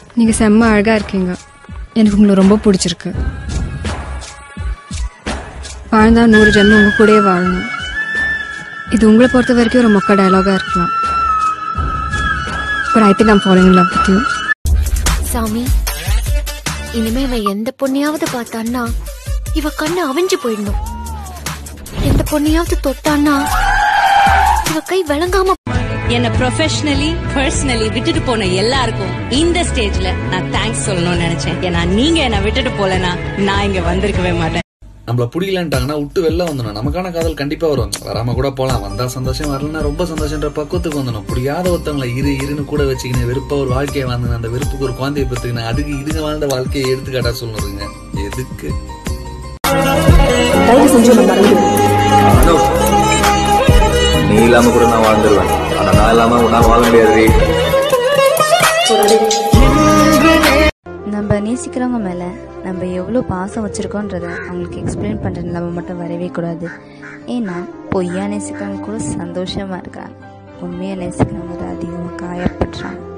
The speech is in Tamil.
நீங்கள் செம்ம அழகாக இருக்கீங்க எனக்கு உங்களை ரொம்ப பிடிச்சிருக்கு வாழ்ந்தா நூறு ஜென்மம் உங்கள் கூடயே வாழணும் இது உங்களை பொறுத்த வரைக்கும் ஒரு மொக்க டயலாகாக இருக்கலாம் but I think I'm following love with you சாமி இனிமே இவன் எந்த பொண்ணையாவது பார்த்தான்னா இவ கண்ணு அவிஞ்சு போயிடணும் எந்த பொண்ணையாவது தொட்டான்னா இவ கை விளங்காம என்ன ப்ரொஃபஷனலி பர்சனலி விட்டுட்டு போன எல்லாருக்கும் இந்த ஸ்டேஜ்ல நான் தேங்க்ஸ் சொல்லணும்னு நினைச்சேன் ஏன்னா நீங்க என்ன விட்டுட்டு போலனா நான் இங்க வந்திருக்கவே மாட்டேன் நம்மள பிடிக்கலன்ட்டாங்கன்னா விட்டு வெளில வந்துடும் நமக்கான காதல் கண்டிப்பா வரும் வராம கூட போலாம் வந்தா சந்தோஷம் வரலன்னா ரொம்ப சந்தோஷன்ற பக்குவத்துக்கு வந்துடும் புரியாத ஒருத்தவங்களை இரு இருன்னு கூட வச்சுக்கின்னு வெறுப்பா ஒரு வாழ்க்கையை வாழ்ந்து அந்த வெறுப்புக்கு ஒரு குழந்தைய பெற்றுக்கினேன் அதுக்கு இதுங்க வாழ்ந்த வாழ்க்கையை எடுத்துக்காட்டா சொல்லுறதுங்க எதுக்கு அனு, நீ இல்லாம கூட நான் வாழ்ந்துருவேன் ஆனா நான் இல்லாம உன்னால வாழ முடியாது நம்ம நேசிக்கிறவங்க மேலே நம்ம எவ்வளோ பாசம் வச்சுருக்கோன்றத அவங்களுக்கு எக்ஸ்பிளைன் பண்ணுற நிலைமை மட்டும் வரவே கூடாது ஏன்னா பொய்யா நேசிக்கிறவங்க கூட சந்தோஷமாக இருக்காங்க உண்மையாக நேசிக்கிறவங்க தான் அதிகமாக காயப்படுறாங்க